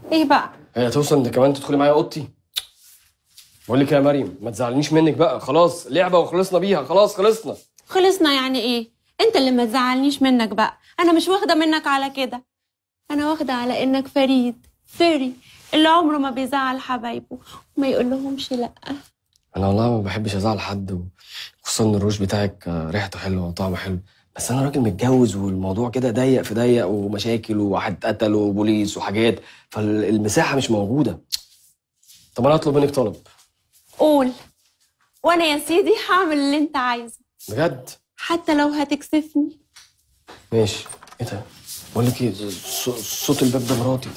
ايه بقى هي توصل انت كمان تدخلي معايا اوضتي بقول لك يا مريم ما تزعلنيش منك بقى خلاص لعبه وخلصنا بيها خلاص خلصنا خلصنا يعني ايه انت اللي ما تزعلنيش منك بقى انا مش واخده منك على كده انا واخده على انك فريد فري اللي عمره ما بيزعل حبايبه وما يقول لهمش لا انا والله ما بحبش ازعل حد و- خصوصا ان الروج بتاعك آه، ريحته حلوه وطعمه حلو بس انا راجل متجوز والموضوع كده ضيق في ضيق ومشاكل وواحد قتل وبوليس وحاجات فالمساحه مش موجوده طب انا هطلب منك طلب قول وانا يا سيدي هعمل اللي انت عايزه بجد حتى لو هتكسفني ماشي ايه ده بقول لك ايه ص- صوت الباب ده مراتي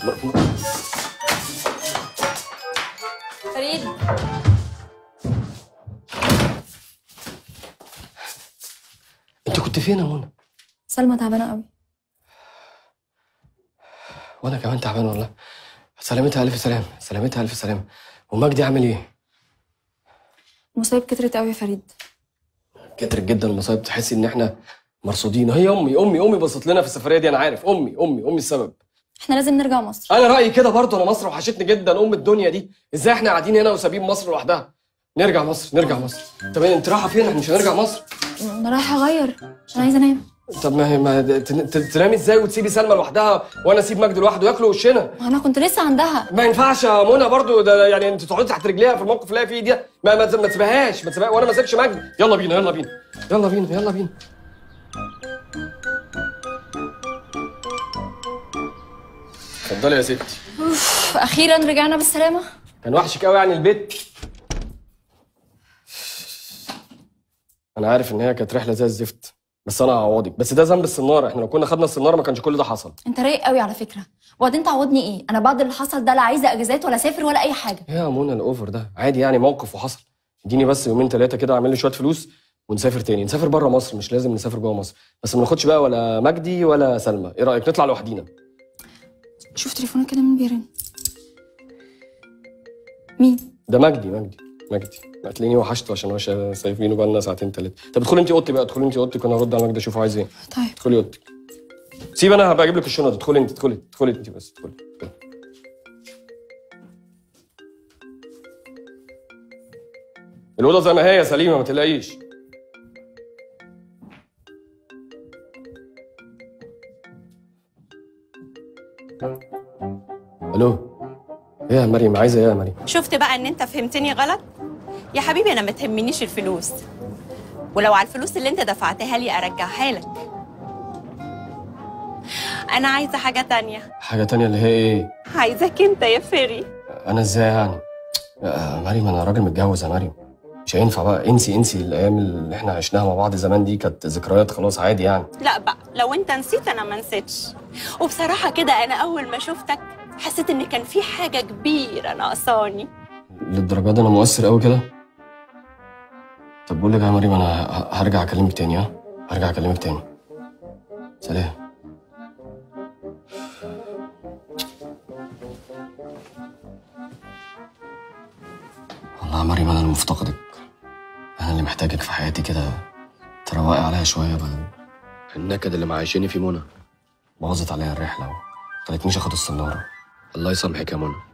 فريد انت كنت فين يا منى سلمى تعبانه قوي وانا كمان تعبان والله سلامتها الف سلام سلامتها الف سلام ومجدي عامل ايه المصايب كترت قوي يا فريد كترت جدا المصايب تحسي ان احنا مرصودين هي امي امي امي بصت لنا في السفريه دي انا عارف امي امي امي السبب احنا لازم نرجع مصر انا رايي كده برضه انا مصر وحشتني جدا ام الدنيا دي ازاي احنا قاعدين هنا وسابين مصر لوحدها نرجع مصر نرجع مصر طب انت رايحه فين احنا مش هنرجع مصر انا رايحه اغير انا عايزه انام طب ما هي ما تن- تن- تنامي ازاي وتسيبي سلمى لوحدها وانا اسيب مجدي لوحده ياكلوا وشنا انا كنت لسه عندها ما ينفعش يا منى برضو ده يعني انت تقعدي تحت رجليها في الموقف اللي هي فيه ده ما ما ما تسيبهاش ما تسيبهاش وانا ما اسيبش مجدي يلا بينا يلا بينا يلا بينا يلا بينا اتفضلي يا ستي أوف، اخيرا رجعنا بالسلامه كان وحشك قوي يعني البيت انا عارف ان هي كانت رحله زي الزفت بس انا هعوضك بس ده ذنب السناره احنا لو كنا خدنا السناره ما كانش كل ده حصل انت رايق قوي على فكره وبعدين تعوضني ايه انا بعد اللي حصل ده لا عايزه اجازات ولا اسافر ولا اي حاجه يا منى الاوفر ده عادي يعني موقف وحصل اديني بس يومين ثلاثه كده اعمل لي شويه فلوس ونسافر تاني نسافر بره مصر مش لازم نسافر جوه مصر بس ما ناخدش بقى ولا مجدي ولا سلمى ايه رايك نطلع لوحدينا شوف تليفونك كده مين بيرن مين ده مجدي مجدي مجدي هتلاقيني وحشته عشان هو شا- سايبينه بقى لنا ساعتين ثلاثه طب ادخلي انت اوضتي بقى ادخلي انت اوضتك وانا هرد على مجدي اشوفه عايز ايه طيب ادخلي اوضتك سيب انا هبقى اجيب لك الشنط ادخلي انت ادخلي ادخلي انت بس ادخلي ادخلي. الاوضه زي ما هي سليمه ما تقلقيش الو ايه يا مريم عايزه ايه يا مريم شفت بقى ان انت فهمتني غلط يا حبيبي انا ما تهمنيش الفلوس ولو على الفلوس اللي انت دفعتها لي ارجعها لك انا عايزه حاجه تانية حاجه تانية اللي هي ايه عايزك انت يا فري انا ازاي يعني يا مريم انا راجل متجوز يا مريم مش هينفع بقى انسي انسي الايام اللي احنا عشناها مع بعض زمان دي كانت ذكريات خلاص عادي يعني لا بقى لو انت نسيت انا ما نسيتش وبصراحه كده انا اول ما شفتك حسيت ان كان في حاجه كبيره ناقصاني للدرجه دي انا مؤثر قوي كده طب بقول لك يا مريم انا ه- هرجع اكلمك تاني ها هرجع اكلمك تاني سلام والله يا مريم انا اللي مفتقدك انا اللي محتاجك في حياتي كده تروقي عليا شويه بقى النكد اللي معيشيني في منى بوظت عليا الرحله وخلتنيش اخد السناره الله يسامحك يا منى